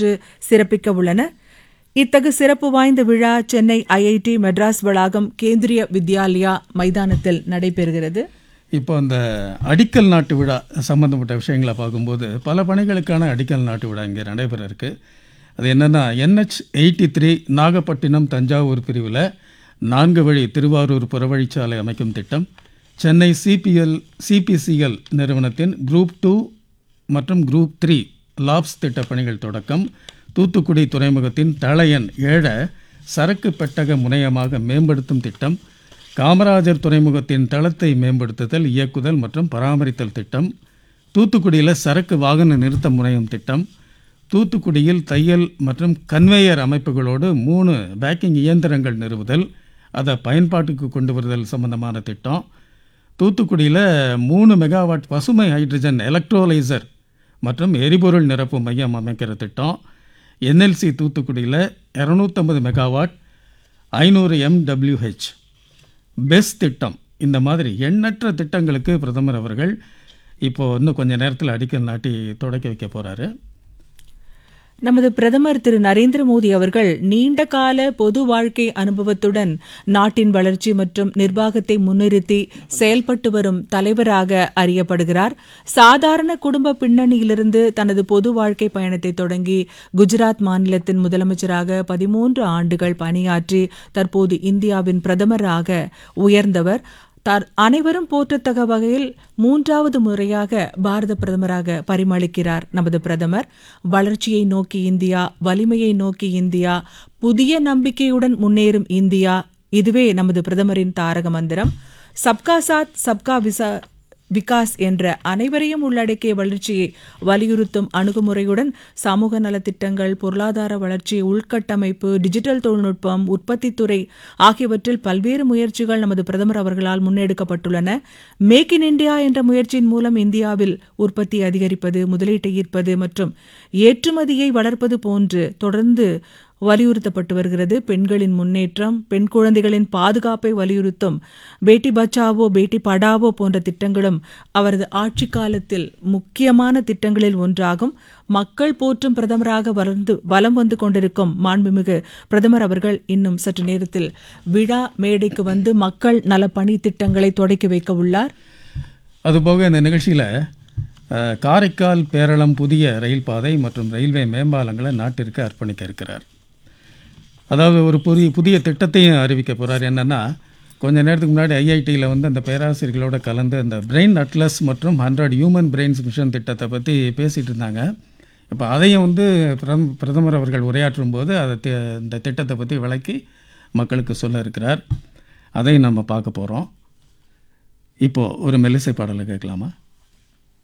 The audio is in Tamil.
பங்கேற்று சிறப்பிக்க உள்ளன இத்தகு சிறப்பு வாய்ந்த விழா சென்னை ஐஐடி மெட்ராஸ் வளாகம் கேந்திரிய வித்யாலயா மைதானத்தில் நடைபெறுகிறது இப்போ அந்த அடிக்கல் நாட்டு விழா சம்மந்தப்பட்ட விஷயங்களை பார்க்கும்போது பல பணிகளுக்கான அடிக்கல் நாட்டு விழா இங்கே நடைபெற இருக்கு அது என்னென்னா NH eighty three Nagapattinam Thanjavur பிரிவில் நான்கு வழி திருவாரூர் புறவழிச்சாலை அமைக்கும் திட்டம் சென்னை சிபிஎல் சிபிசிஎல் நிறுவனத்தின் குரூப் டூ மற்றும் குரூப் த்ரீ லாப்ஸ் திட்ட பணிகள் தொடக்கம் தூத்துக்குடி துறைமுகத்தின் தளையன் ஏழ சரக்கு பெட்டக முனையமாக மேம்படுத்தும் திட்டம் காமராஜர் துறைமுகத்தின் தளத்தை மேம்படுத்துதல் இயக்குதல் மற்றும் பராமரித்தல் திட்டம் தூத்துக்குடியில் சரக்கு வாகன நிறுத்த முனையம் திட்டம் தூத்துக்குடியில் தையல் மற்றும் கன்வேயர் அமைப்புகளோடு மூணு பேக்கிங் இயந்திரங்கள் நிறுவுதல் அதை பயன்பாட்டுக்கு கொண்டு வருதல் சம்பந்தமான திட்டம் தூத்துக்குடியில் மூணு மெகாவாட் பசுமை ஹைட்ரஜன் எலக்ட்ரோலைசர் மற்றும் எரிபொருள் நிரப்பு மையம் அமைக்கிற திட்டம் என்எல்சி தூத்துக்குடியில் இரநூத்தம்பது மெகாவாட் ஐநூறு எம்டபிள்யூஹெச் பெஸ் திட்டம் இந்த மாதிரி எண்ணற்ற திட்டங்களுக்கு பிரதமர் அவர்கள் இப்போது இன்னும் கொஞ்சம் நேரத்தில் அடிக்கல் நாட்டி தொடக்கி வைக்க போகிறாரு நமது பிரதமர் திரு நரேந்திர மோடி அவர்கள் நீண்ட கால பொது வாழ்க்கை அனுபவத்துடன் நாட்டின் வளர்ச்சி மற்றும் நிர்வாகத்தை முன்னிறுத்தி செயல்பட்டு வரும் தலைவராக அறியப்படுகிறார் சாதாரண குடும்ப பின்னணியிலிருந்து தனது பொது வாழ்க்கை பயணத்தை தொடங்கி குஜராத் மாநிலத்தின் முதலமைச்சராக பதிமூன்று ஆண்டுகள் பணியாற்றி தற்போது இந்தியாவின் பிரதமராக உயர்ந்தவர் தார் அனைவரும் போற்றத்தக்க வகையில் மூன்றாவது முறையாக பாரத பிரதமராக பரிமளிக்கிறார் நமது பிரதமர் வளர்ச்சியை நோக்கி இந்தியா வலிமையை நோக்கி இந்தியா புதிய நம்பிக்கையுடன் முன்னேறும் இந்தியா இதுவே நமது பிரதமரின் தாரக மந்திரம் சப்கா சாத் சப்கா விசா விகாஸ் என்ற அனைவரையும் உள்ளடக்கிய வளர்ச்சியை வலியுறுத்தும் அணுகுமுறையுடன் சமூக நலத்திட்டங்கள் பொருளாதார வளர்ச்சி உள்கட்டமைப்பு டிஜிட்டல் தொழில்நுட்பம் உற்பத்தித்துறை ஆகியவற்றில் பல்வேறு முயற்சிகள் நமது பிரதமர் அவர்களால் முன்னெடுக்கப்பட்டுள்ளன மேக் இன் இந்தியா என்ற முயற்சியின் மூலம் இந்தியாவில் உற்பத்தி அதிகரிப்பது முதலீட்டை ஈர்ப்பது மற்றும் ஏற்றுமதியை வளர்ப்பது போன்று தொடர்ந்து வலியுறுத்தப்பட்டு வருகிறது பெண்களின் முன்னேற்றம் பெண் குழந்தைகளின் பாதுகாப்பை வலியுறுத்தும் பேட்டி பச்சாவோ பேட்டி படாவோ போன்ற திட்டங்களும் அவரது ஆட்சி காலத்தில் முக்கியமான திட்டங்களில் ஒன்றாகும் மக்கள் போற்றும் பிரதமராக வளர்ந்து வலம் வந்து கொண்டிருக்கும் மாண்புமிகு பிரதமர் அவர்கள் இன்னும் சற்று நேரத்தில் விழா மேடைக்கு வந்து மக்கள் நலப்பணி திட்டங்களை தொடக்கி வைக்க உள்ளார் அதுபோக இந்த நிகழ்ச்சியில் அஹ், காரைக்கால் பேரளம் புதிய ரயில் பாதை மற்றும் ரயில்வே மேம்பாலங்களை நாட்டிற்கு அர்ப்பணிக்க இருக்கிறார் அதாவது ஒரு புதிய புதிய திட்டத்தையும் அறிவிக்க போகிறார் என்னென்னா கொஞ்ச நேரத்துக்கு முன்னாடி ஐஐடியில் வந்து அந்த பேராசிரியர்களோட கலந்து அந்த பிரெயின் அட்லஸ் மற்றும் ஹண்ட்ரட் ஹியூமன் பிரெயின்ஸ் மிஷன் திட்டத்தை பற்றி பேசிகிட்டு இருந்தாங்க இப்போ அதையும் வந்து பிரதம் பிரதமர் அவர்கள் உரையாற்றும் போது அதை தி- இந்த திட்டத்தை பற்றி விளக்கி மக்களுக்கு சொல்ல இருக்கிறார் அதையும் நம்ம பார்க்க போகிறோம் இப்போது ஒரு மெல்லிசை பாடலை கேட்கலாமா